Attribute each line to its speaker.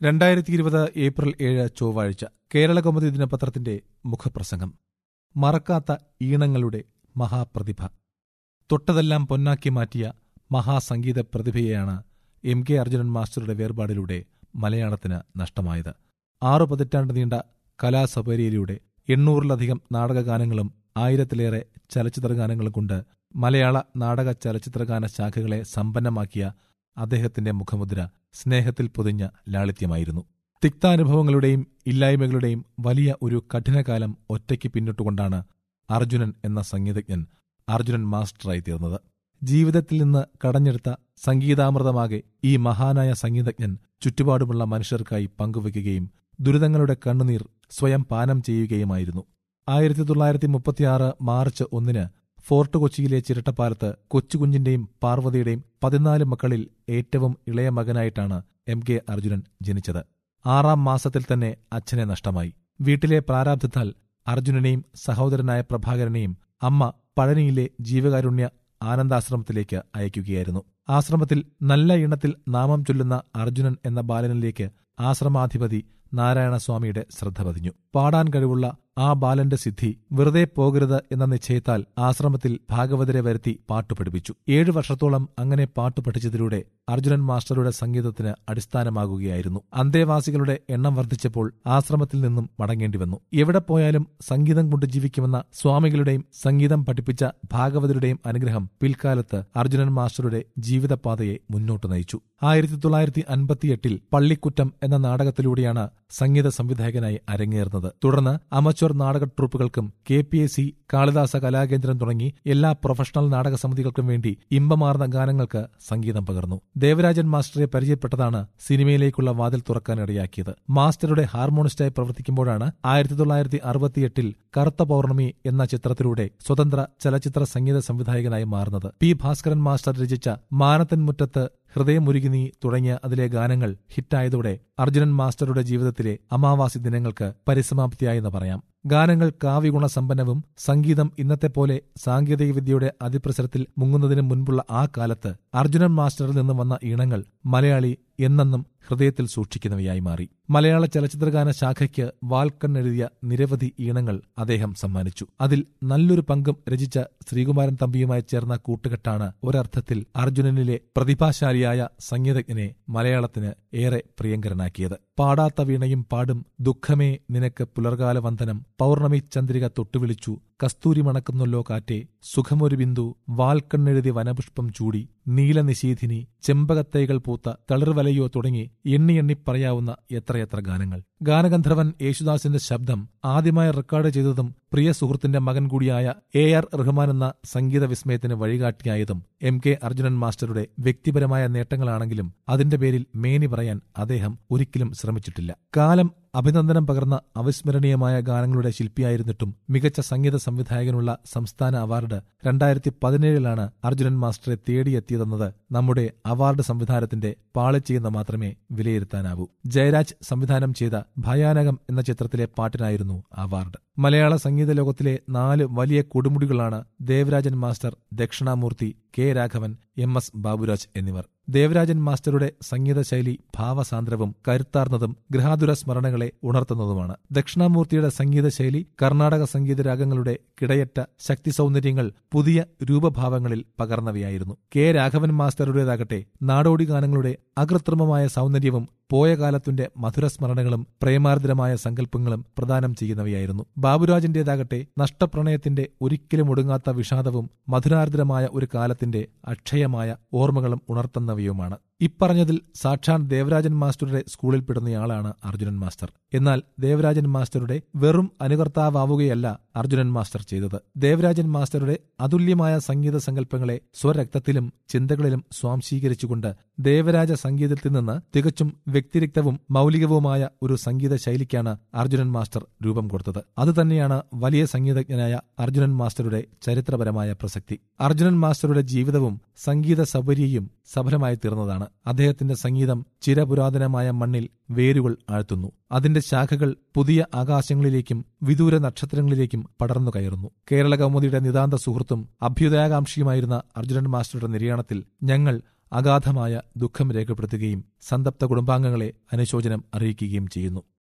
Speaker 1: രണ്ടായിരത്തി ഇരുപത് ഏപ്രിൽ ഏഴ് ചൊവ്വാഴ്ച കേരള കൗമുദി ദിനപത്രത്തിന്റെ മുഖപ്രസംഗം മറക്കാത്ത ഈണങ്ങളുടെ മഹാപ്രതിഭ തൊട്ടതെല്ലാം പൊന്നാക്കി മാറ്റിയ മഹാസംഗീത പ്രതിഭയെയാണ് എം കെ അർജുനൻ മാസ്റ്ററുടെ വേർപാടിലൂടെ മലയാളത്തിന് നഷ്ടമായത് ആറു പതിറ്റാണ്ട് നീണ്ട കലാസപര്യയിലൂടെ എണ്ണൂറിലധികം നാടകഗാനങ്ങളും ആയിരത്തിലേറെ ചലച്ചിത്രഗാനങ്ങളും കൊണ്ട് മലയാള നാടക ചലച്ചിത്രഗാന ശാഖകളെ സമ്പന്നമാക്കിയ അദ്ദേഹത്തിന്റെ മുഖമുദ്ര സ്നേഹത്തിൽ പൊതിഞ്ഞ ലാളിത്യമായിരുന്നു തിക്താനുഭവങ്ങളുടെയും ഇല്ലായ്മകളുടെയും വലിയ ഒരു കഠിനകാലം ഒറ്റയ്ക്ക് പിന്നിട്ടുകൊണ്ടാണ് അർജുനൻ എന്ന സംഗീതജ്ഞൻ അർജുനൻ മാസ്റ്ററായി തീർന്നത് ജീവിതത്തിൽ നിന്ന് കടഞ്ഞെടുത്ത സംഗീതാമൃതമാകെ ഈ മഹാനായ സംഗീതജ്ഞൻ ചുറ്റുപാടുമുള്ള മനുഷ്യർക്കായി പങ്കുവയ്ക്കുകയും ദുരിതങ്ങളുടെ കണ്ണുനീർ സ്വയം പാനം ചെയ്യുകയുമായിരുന്നു ആയിരത്തി തൊള്ളായിരത്തി മുപ്പത്തിയാറ് മാർച്ച് ഒന്നിന് ഫോർട്ട് കൊച്ചിയിലെ ചിരട്ടപ്പാലത്ത് കൊച്ചുകുഞ്ഞിന്റെയും പാർവതിയുടെയും പതിനാല് മക്കളിൽ ഏറ്റവും ഇളയ മകനായിട്ടാണ് എം കെ അർജുനൻ ജനിച്ചത് ആറാം മാസത്തിൽ തന്നെ അച്ഛനെ നഷ്ടമായി വീട്ടിലെ പ്രാരാബ്ധത്താൽ അർജുനനെയും സഹോദരനായ പ്രഭാകരനെയും അമ്മ പഴനിയിലെ ജീവകാരുണ്യ ആനന്ദാശ്രമത്തിലേക്ക് അയക്കുകയായിരുന്നു ആശ്രമത്തിൽ നല്ല ഇണത്തിൽ നാമം ചൊല്ലുന്ന അർജുനൻ എന്ന ബാലനിലേക്ക് ആശ്രമാധിപതി നാരായണസ്വാമിയുടെ ശ്രദ്ധ പതിഞ്ഞു പാടാൻ കഴിവുള്ള ആ ബാലന്റെ സിദ്ധി വെറുതെ പോകരുത് എന്ന നിശ്ചയത്താൽ ആശ്രമത്തിൽ ഭാഗവതരെ വരുത്തി പാട്ടു പഠിപ്പിച്ചു ഏഴു വർഷത്തോളം അങ്ങനെ പാട്ടു പഠിച്ചതിലൂടെ അർജുനൻ മാസ്റ്ററുടെ സംഗീതത്തിന് അടിസ്ഥാനമാകുകയായിരുന്നു അന്തേവാസികളുടെ എണ്ണം വർദ്ധിച്ചപ്പോൾ ആശ്രമത്തിൽ നിന്നും മടങ്ങേണ്ടി വന്നു എവിടെ പോയാലും സംഗീതം കൊണ്ട് ജീവിക്കുമെന്ന സ്വാമികളുടെയും സംഗീതം പഠിപ്പിച്ച ഭാഗവതരുടെയും അനുഗ്രഹം പിൽക്കാലത്ത് അർജുനൻ മാസ്റ്ററുടെ ജീവിതപാതയെ മുന്നോട്ട് നയിച്ചു ആയിരത്തി തൊള്ളായിരത്തി അൻപത്തിയെട്ടിൽ പള്ളിക്കുറ്റം എന്ന നാടകത്തിലൂടെയാണ് സംഗീത സംവിധായകനായി അരങ്ങേറുന്നത് തുടർന്ന് അമച്വർ നാടക ട്രൂപ്പുകൾക്കും K P S C Kalidasa Kalakendram തുടങ്ങി എല്ലാ പ്രൊഫഷണൽ നാടക സമിതികൾക്കും വേണ്ടി ഇമ്പമാർന്ന ഗാനങ്ങൾക്ക് സംഗീതം പകർന്നു ദേവരാജൻ മാസ്റ്ററെ പരിചയപ്പെട്ടതാണ് സിനിമയിലേക്കുള്ള വാതിൽ തുറക്കാനിടയാക്കിയത് മാസ്റ്ററുടെ ഹാർമോണിസ്റ്റായി പ്രവർത്തിക്കുമ്പോഴാണ് ആയിരത്തി തൊള്ളായിരത്തി അറുപത്തിയെട്ടിൽ കറുത്ത പൗർണമി എന്ന ചിത്രത്തിലൂടെ സ്വതന്ത്ര ചലച്ചിത്ര സംഗീത സംവിധായകനായി മാറുന്നത് പി ഭാസ്കരൻ മാസ്റ്റർ രചിച്ച മാനത്തൻ മുറ്റത്ത് ഹൃദയമുരുകി നീ തുടങ്ങിയ അതിലെ ഗാനങ്ങൾ ഹിറ്റായതോടെ അർജുനൻ മാസ്റ്ററുടെ ജീവിതത്തിലെ അമാവാസി ദിനങ്ങൾക്ക് പരിസമാപ്തിയായെന്ന് പറയാം ഗാനങ്ങൾ കാവ്യഗുണസമ്പന്നവും സംഗീതം ഇന്നത്തെ പോലെ സാങ്കേതികവിദ്യയുടെ അതിപ്രസരത്തിൽ മുങ്ങുന്നതിന് മുൻപുള്ള ആ കാലത്ത് അർജുനൻ മാസ്റ്ററിൽ നിന്ന് വന്ന ഈണങ്ങൾ മലയാളി എന്നെന്നും ഹൃദയത്തിൽ സൂക്ഷിക്കുന്നവയായി മാറി മലയാള ചലച്ചിത്രഗാന ശാഖയ്ക്ക് വാൽക്കൺ എഴുതിയ നിരവധി ഈണങ്ങൾ അദ്ദേഹം സമ്മാനിച്ചു അതിൽ നല്ലൊരു പങ്കും രചിച്ച ശ്രീകുമാരൻ തമ്പിയുമായി ചേർന്ന കൂട്ടുകെട്ടാണ് ഒരർത്ഥത്തിൽ അർജുനനിലെ പ്രതിഭാശാലിയായ സംഗീതജ്ഞനെ മലയാളത്തിന് ഏറെ പ്രിയങ്കരനാക്കിയത് പാടാത്ത വീണയും പാടും ദുഃഖമേ നിനക്ക് പുലർകാല വന്ദനം പൗർണമി ചന്ദ്രിക തൊട്ടുവിളിച്ചു കസ്തൂരി മണക്കുന്നല്ലോ കാറ്റെ സുഖമൊരു ബിന്ദു വാൽക്കണ്ണെഴുതി വനപുഷ്പം ചൂടി നീലനിശീധിനി ചെമ്പകത്തൈകൾ പൂത്ത തളിർവലയോ തുടങ്ങി എണ്ണി എണ്ണി പറയാവുന്ന എത്രയെത്ര ഗാനങ്ങൾ ഗാനഗന്ധർവൻ യേശുദാസിന്റെ ശബ്ദം ആദ്യമായി റെക്കോർഡ് ചെയ്തതും പ്രിയ സുഹൃത്തിന്റെ മകൻ കൂടിയായ എ ആർ റഹ്മാൻ എന്ന സംഗീത വിസ്മയത്തിന് വഴികാട്ടിയായതും എം കെ അർജുനൻ മാസ്റ്ററുടെ വ്യക്തിപരമായ നേട്ടങ്ങളാണെങ്കിലും അതിന്റെ പേരിൽ മേനി പറയാൻ അദ്ദേഹം ഒരിക്കലും ശ്രമിച്ചിട്ടില്ല കാലം അഭിനന്ദനം പകർന്ന അവിസ്മരണീയമായ ഗാനങ്ങളുടെ ശില്പിയായിരുന്നിട്ടും മികച്ച സംഗീത സംവിധായകനുള്ള സംസ്ഥാന അവാർഡ് രണ്ടായിരത്തി പതിനേഴിലാണ് അർജുനൻ മാസ്റ്ററെ തേടിയെത്തിയതെന്നത് നമ്മുടെ അവാർഡ് സംവിധാനത്തിന്റെ പാളിച്ചെയ്യുന്ന മാത്രമേ വിലയിരുത്താനാവൂ ജയരാജ് സംവിധാനം ചെയ്ത ഭയാനകം എന്ന ചിത്രത്തിലെ പാട്ടിനായിരുന്നു അവാർഡ് മലയാള സംഗീത ലോകത്തിലെ നാല് വലിയ കൊടുമുടികളാണ് Devarajan master Dakshinamoorthy K Raghavan M S Baburaj എന്നിവർ ദേവരാജൻ മാസ്റ്ററുടെ സംഗീത ശൈലി ഭാവസാന്ദ്രവും കരുത്താർന്നതും ഗൃഹാതുര സ്മരണകളെ ഉണർത്തുന്നതുമാണ് ദക്ഷിണാമൂർത്തിയുടെ സംഗീത ശൈലി കർണാടക സംഗീത രാഗങ്ങളുടെ കിടയറ്റ ശക്തി സൗന്ദര്യങ്ങൾ പുതിയ രൂപഭാവങ്ങളിൽ പകർന്നവയായിരുന്നു കെ രാഘവൻ മാസ്റ്ററുടേതാകട്ടെ നാടോടി ഗാനങ്ങളുടെ അകൃത്രിമമായ സൗന്ദര്യവും പോയ കാലത്തിന്റെ മധുരസ്മരണകളും പ്രേമാർദ്രമായ സങ്കല്പങ്ങളും പ്രദാനം ചെയ്യുന്നവയായിരുന്നു ബാബുരാജിന്റേതാകട്ടെ നഷ്ടപ്രണയത്തിന്റെ ഒരിക്കലും ഒടുങ്ങാത്ത വിഷാദവും മധുരാർദ്രമായ ഒരു കാലത്തിന്റെ അക്ഷയമായ ഓർമ്മകളും ഉണർത്തുന്നവയുമാണ് ഇപ്പറഞ്ഞതിൽ സാക്ഷാൻ ദേവരാജൻ മാസ്റ്ററുടെ സ്കൂളിൽപ്പെടുന്നയാളാണ് അർജുനൻ മാസ്റ്റർ എന്നാൽ ദേവരാജൻ മാസ്റ്ററുടെ വെറും അനുകർത്താവുകയല്ല അർജുനൻ മാസ്റ്റർ ചെയ്തത് ദേവരാജൻ മാസ്റ്ററുടെ അതുല്യമായ സംഗീത സങ്കല്പങ്ങളെ സ്വരക്തത്തിലും ചിന്തകളിലും സ്വാംശീകരിച്ചുകൊണ്ട് ദേവരാജ സംഗീതത്തിൽ നിന്ന് തികച്ചും വ്യക്തിരിക്തവും മൗലികവുമായ ഒരു സംഗീത ശൈലിക്കാണ് അർജുനൻ മാസ്റ്റർ രൂപം കൊടുത്തത് അതുതന്നെയാണ് വലിയ സംഗീതജ്ഞനായ അർജുനൻ മാസ്റ്ററുടെ ചരിത്രപരമായ പ്രസക്തി അർജുനൻ മാസ്റ്ററുടെ ജീവിതവും സംഗീത സൗകര്യയും സഫലമായി തീർന്നതാണ് അദ്ദേഹത്തിന്റെ സംഗീതം ചിരപുരാതനമായ മണ്ണിൽ വേരുകൾ ആഴ്ത്തുന്നു അതിന്റെ ശാഖകൾ പുതിയ ആകാശങ്ങളിലേക്കും വിദൂര നക്ഷത്രങ്ങളിലേക്കും പടർന്നു കയറുന്നു കേരള കൗമുദിയുടെ നിതാന്ത സുഹൃത്തും അഭ്യുദയാകാംക്ഷിയുമായിരുന്ന അർജുനൻ മാസ്റ്ററുടെ നിര്യാണത്തിൽ ഞങ്ങൾ അഗാധമായ ദുഃഖം രേഖപ്പെടുത്തുകയും സന്തപ്ത കുടുംബാംഗങ്ങളെ അനുശോചനം അറിയിക്കുകയും ചെയ്യുന്നു